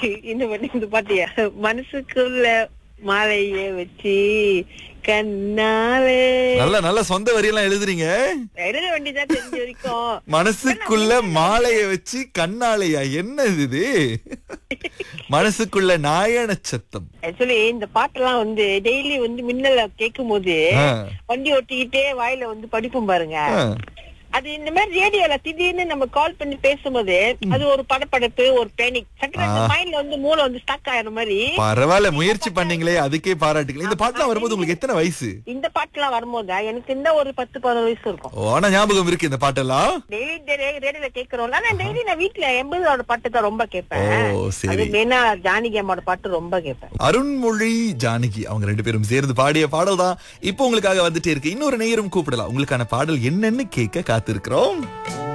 இந்த பாட்டு இந்த பாட்டியா மனசுக்குள்ள மாலைய வச்சு கண்ணாலே நல்ல நல்ல சொந்த வரியெல்லாம் எழுதுறீங்க எழுத வேண்டியதா தெரிஞ்ச வரைக்கும் மனசுக்குள்ள மாலைய வச்சு கண்ணாலையா என்ன இது மனசுக்குள்ள நாயன சத்தம் ஆக்சுவலி இந்த பாட்டெல்லாம் வந்து டெய்லி வந்து மின்னல கேட்கும் போது ஆ. வண்டி ஓட்டிக்கிட்டே வாயில வந்து படிப்போம் பாருங்க ஆ. அது இந்த மாதிரி ரேடியோல திடீர்னு நம்ம கால் பண்ணி பேசும்போது அது ஒரு படப்படப்பு ஒரு பேனிக் சக்கர மைண்ட்ல வந்து மூளை வந்து ஸ்டக் ஆயிர மாதிரி பரவாயில்ல முயற்சி பண்ணீங்களே அதுக்கே பாராட்டுகள் இந்த பாட்டுலாம் வரும்போது உங்களுக்கு எத்தனை வயசு இந்த பாட்டுலாம் வரும்போது எனக்கு இந்த ஒரு பத்து பதினொரு வயசு இருக்கும் ஓ, ஆனா ஞாபகம் இருக்கு இந்த பாட்டெல்லாம் டெய்லி ரேடியோல கேக்குறோம்ல ஆனா டெய்லி நான் வீட்டுல எண்பதோட பாட்டு தான் ரொம்ப கேட்பேன் ஓ சரி அது மெயினா ஜானகி அம்மாவோட பாட்டு ரொம்ப கேட்பேன் அருண்மொழி ஜானகி அவங்க ரெண்டு பேரும் சேர்ந்து பாடிய பாடல் தான் இப்போ உங்களுக்காக வந்துட்டே இருக்கு இன்னொரு நேயரும் கூப்பிடலாம் உங்களுக்கான பாடல் என்னன்னு கேட்க காத்திருக்கிறோம்